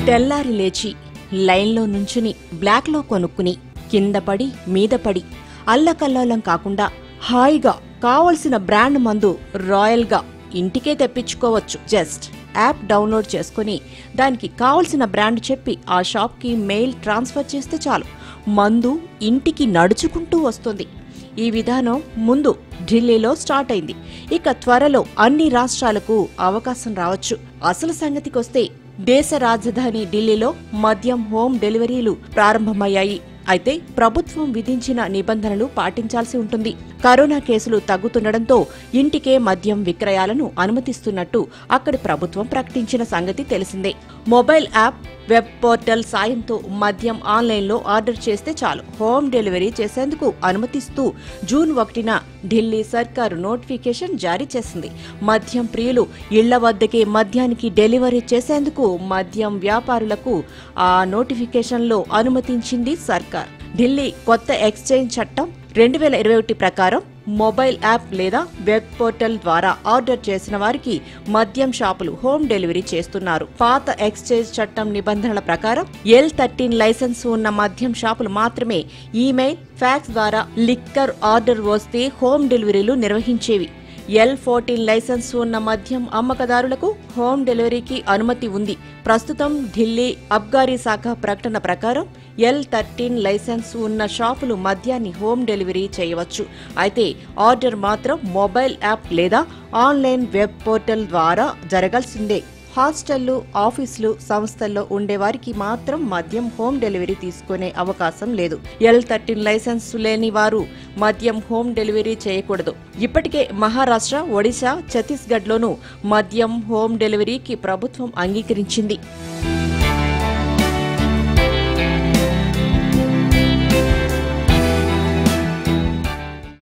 తెల్లారి లేచి లైన్లో నుంచుని బ్లాక్లో కొనుక్కుని కింద పడి మీద పడి అల్లకల్లోలం కాకుండా హాయిగా కావలసిన బ్రాండ్ మందు రాయల్గా ఇంటికే తెప్పించుకోవచ్చు జస్ట్ యాప్ డౌన్లోడ్ చేసుకుని దానికి కావలసిన బ్రాండ్ చెప్పి ఆ షాప్కి మెయిల్ ట్రాన్స్ఫర్ చేస్తే చాలు మందు ఇంటికి నడుచుకుంటూ వస్తుంది ఈ విధానం ముందు ఢిల్లీలో స్టార్ట్ అయింది ఇక త్వరలో అన్ని రాష్ట్రాలకు అవకాశం రావచ్చు అసలు సంగతికొస్తే దేశ రాజధాని ఢిల్లీలో మద్యం హోమ్ డెలివరీలు ప్రారంభమయ్యాయి అయితే ప్రభుత్వం విధించిన నిబంధనలు పాటించాల్సి ఉంటుంది కరోనా కేసులు తగ్గుతుండటంతో ఇంటికే మద్యం విక్రయాలను అనుమతిస్తున్నట్టు అక్కడి ప్రభుత్వం ప్రకటించిన సంగతి తెలిసిందే మొబైల్ యాప్ వెబ్ పోర్టల్ సాయంతో మద్యం ఆన్లైన్లో ఆర్డర్ చేస్తే చాలు హోమ్ డెలివరీ చేసేందుకు అనుమతిస్తూ జూన్ ఒకటిన ఢిల్లీ సర్కారు నోటిఫికేషన్ జారీ చేసింది మద్యం ప్రియులు ఇళ్ల వద్దకే మద్యానికి డెలివరీ చేసేందుకు మద్యం వ్యాపారులకు ఆ నోటిఫికేషన్లో అనుమతించింది సర్కార్ ఢిల్లీ కొత్త ఎక్స్చేంజ్ చట్టం రెండు వేల ఇరవై ఒకటి ప్రకారం మొబైల్ యాప్ లేదా వెబ్ పోర్టల్ ద్వారా ఆర్డర్ చేసిన వారికి మద్యం షాపులు హోమ్ డెలివరీ చేస్తున్నారు పాత ఎక్స్చేంజ్ చట్టం నిబంధనల ప్రకారం ఎల్ థర్టీన్ లైసెన్స్ ఉన్న మద్యం షాపులు మాత్రమే ఈమెయిల్ ఫ్యాక్స్ ద్వారా లిక్కర్ ఆర్డర్ వస్తే హోమ్ డెలివరీలు నిర్వహించేవి ఎల్ ఫోర్టీన్ లైసెన్స్ ఉన్న మద్యం అమ్మకదారులకు హోమ్ డెలివరీకి అనుమతి ఉంది ప్రస్తుతం ఢిల్లీ అబ్గారీ శాఖ ప్రకటన ప్రకారం ఎల్ థర్టీన్ లైసెన్స్ ఉన్న షాపులు మద్యాన్ని హోమ్ డెలివరీ చేయవచ్చు అయితే ఆర్డర్ మాత్రం మొబైల్ యాప్ లేదా ఆన్లైన్ వెబ్ పోర్టల్ ద్వారా జరగాల్సిందే హాస్టళ్లు ఆఫీసులు సంస్థల్లో ఉండేవారికి మాత్రం మద్యం హోమ్ డెలివరీ తీసుకునే అవకాశం లేదు ఎల్ థర్టీన్ లైసెన్స్ లేని వారు మద్యం హోమ్ డెలివరీ చేయకూడదు ఇప్పటికే మహారాష్ట్ర ఒడిశా ఛత్తీస్గఢ్లోనూ మద్యం హోమ్ డెలివరీకి ప్రభుత్వం అంగీకరించింది